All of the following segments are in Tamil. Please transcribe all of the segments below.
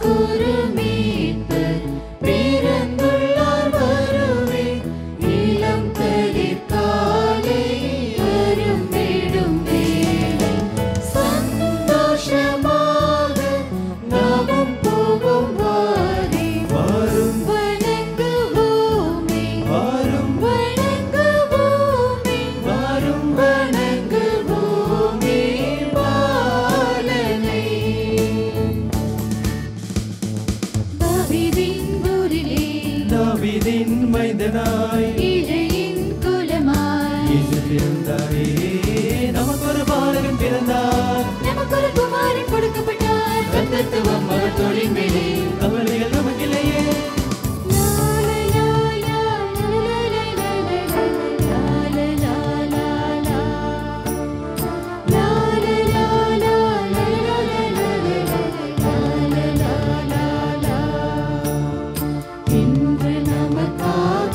குருமீட்பர் பிறந்துள்ளார் வருவேன் இளம் தளிர்காலை அரும்பிடும் வேளை சந்தோஷமாக நாமும் போவோம் வாரி வாரும் வணங்குவோமே வாரும் வணங்குவோமே வாரும் வணங்குவோமே பாலனை தாவீதின் ஊரிலே தாவீதின் மைந்தனாய் இழையின் குலமாய் இயேசு பிறந்தாரே நமக்கு ஒரு பாலகன் பிறந்தார் நமக்கொரு குமாரன் கொடுக்கப்பட்டார் கர்த்தத்துவம் அவர் தோளின் மேலே கவலைகள் நமக்கில்லையே இன்று நமக்காக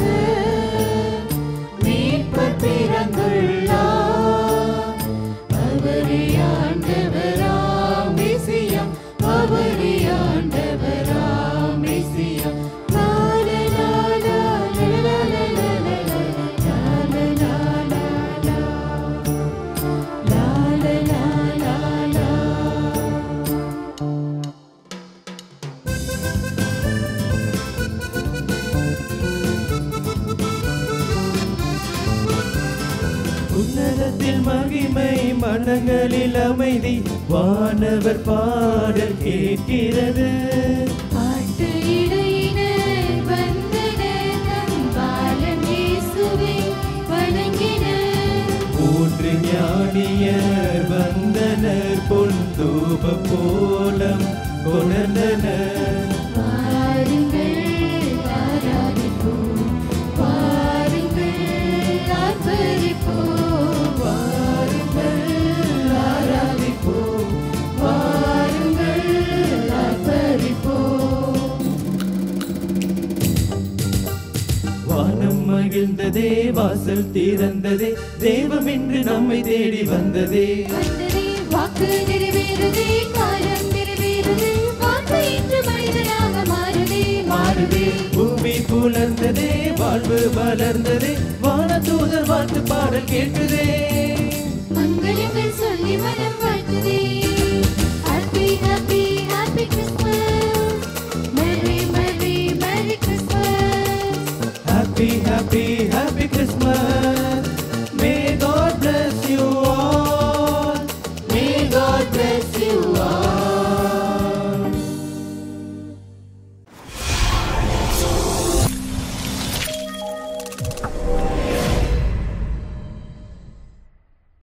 மீட்பர் பிறந்துள்ளார் அவரே ஆண்டவராம் மெசியம் அவரே ஆண்டவராம் மெசியம் லாலலாலா, லாலலாலா, லாலலாலா, லாலலாலா. உன்னதத்தில் மகிமை மனங்களில் அமைதி வானவர் பாடல் கேட்கிறது ஆட்டு இடையினர் வந்தனர் நம் பாலன் இயேசுவை வணங்கினர் மூன்று ஞானியர் வந்தனர் பொன் தூப போலம் கொணர்ந்தனர் வாருங்கள் ஆராதிப்போம் வாருங்கள் ஆர்ப்பரிப்போம் வாருங்கள் ஆராதிப்போம் வாருங்கள் ஆர்ப்பரிப்போம் வானம் மகிழ்ந்ததே வாசல் திறந்ததே தெய்வம் என்று நம்மை தேடி வந்ததே வந்ததே வாக்கு நிறைவேறுதே காலம் நிறைவேறுதே வாக்கு இன்று மனிதனாக மாறுதே மாறுதே பூமி புலர்ந்ததே வாழ்வு வளர்ந்ததே வான தூதர் வாழ்த்து பாடல் கேட்டதே மங்களங்கள் சொல்லி மனம்